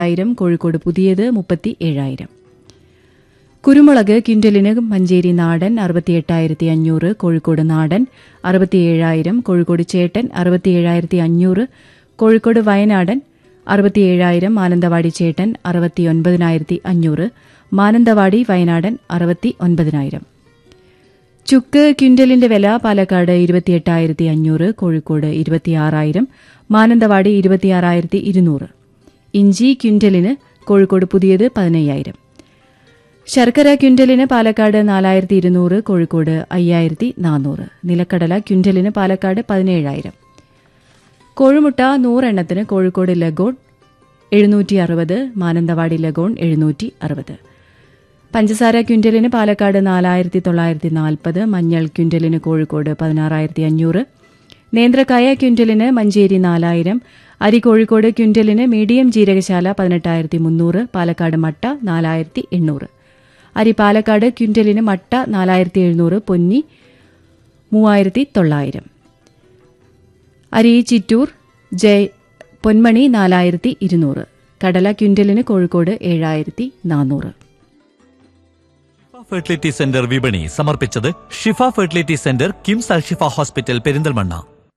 ആയിരം കോഴിക്കോട് പുതിയത് മുപ്പത്തി ഏഴായിരം കുരുമുളക് ക്വിന്റലിന് മഞ്ചേരി നാടൻ അറുപത്തിയെട്ടായിരത്തി അഞ്ഞൂറ് കോഴിക്കോട് നാടൻ അറുപത്തിയേഴായിരം കോഴിക്കോട് ചേട്ടൻ അറുപത്തിയേഴായിരത്തി അഞ്ഞൂറ് കോഴിക്കോട് വയനാടൻ അറുപത്തിയേഴായിരം മാനന്തവാടി ചേട്ടൻ അറുപത്തിയൊൻപതിനായിരത്തി അഞ്ഞൂറ് മാനന്തവാടി വയനാടൻ അറുപത്തി ഒൻപതിനായിരം ചുക്ക് ക്വിന്റലിന്റെ വില പാലക്കാട് ഇരുപത്തിയെട്ടായിരത്തി അഞ്ഞൂറ് കോഴിക്കോട് ഇരുപത്തിയാറായിരം മാനന്തവാടി ഇരുപത്തിയാറായിരത്തി ഇരുന്നൂറ് ഇഞ്ചി ക്വിന്റലിന് കോഴിക്കോട് പുതിയത് പതിനയ്യായിരം ശർക്കര ക്വിന്റലിന് പാലക്കാട് നാലായിരത്തി ഇരുന്നൂറ് കോഴിക്കോട് അയ്യായിരത്തി നാനൂറ് നിലക്കടല ക്വിന്റലിന് പാലക്കാട് പതിനേഴായിരം കോഴിമുട്ട നൂറെണ്ണത്തിന് കോഴിക്കോട് ലഗോൺ എഴുന്നൂറ്റി അറുപത് മാനന്തവാടി ലഗോൺ എഴുന്നൂറ്റി അറുപത് പഞ്ചസാര ക്വിന്റലിന് പാലക്കാട് നാലായിരത്തി തൊള്ളായിരത്തി നാൽപ്പത് മഞ്ഞൾ ക്വിന്റലിന് കോഴിക്കോട് പതിനാറായിരത്തി അഞ്ഞൂറ് നേന്ത്രക്കായ ക്വിന്റലിന് മഞ്ചേരി നാലായിരം അരി കോഴിക്കോട് ക്വിന്റലിന് മീഡിയം ജീരകശാല പതിനെട്ടായിരത്തി മുന്നൂറ് പാലക്കാട് മട്ട നാലായിരത്തി എണ്ണൂറ് അരി പാലക്കാട് ക്വിന്റലിന് മട്ട നാലായിരത്തി എഴുന്നൂറ് പൊന്നി മൂവായിരത്തി തൊള്ളായിരം അരി ചിറ്റൂർ ജയ് പൊന്മണി നാലായിരത്തി ഇരുന്നൂറ് കടല ക്വിന്റലിന് കോഴിക്കോട് ഏഴായിരത്തി നാനൂറ് ഫെർട്ടിലിറ്റി സെന്റർ വിപണി സമർപ്പിച്ചത് Shifa fertility centre KIMS Alshifa hospital Perinthalmanna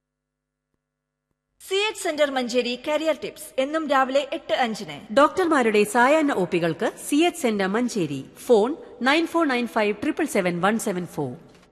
C H centre Manjeri career tips എന്നും രാവിലെ എട്ട് അഞ്ചിന് ഡോക്ടർമാരുടെ സായാഹ്ന ഒപികൾക്ക് C H centre Manjeri phone nine four nine five triple seven one seven four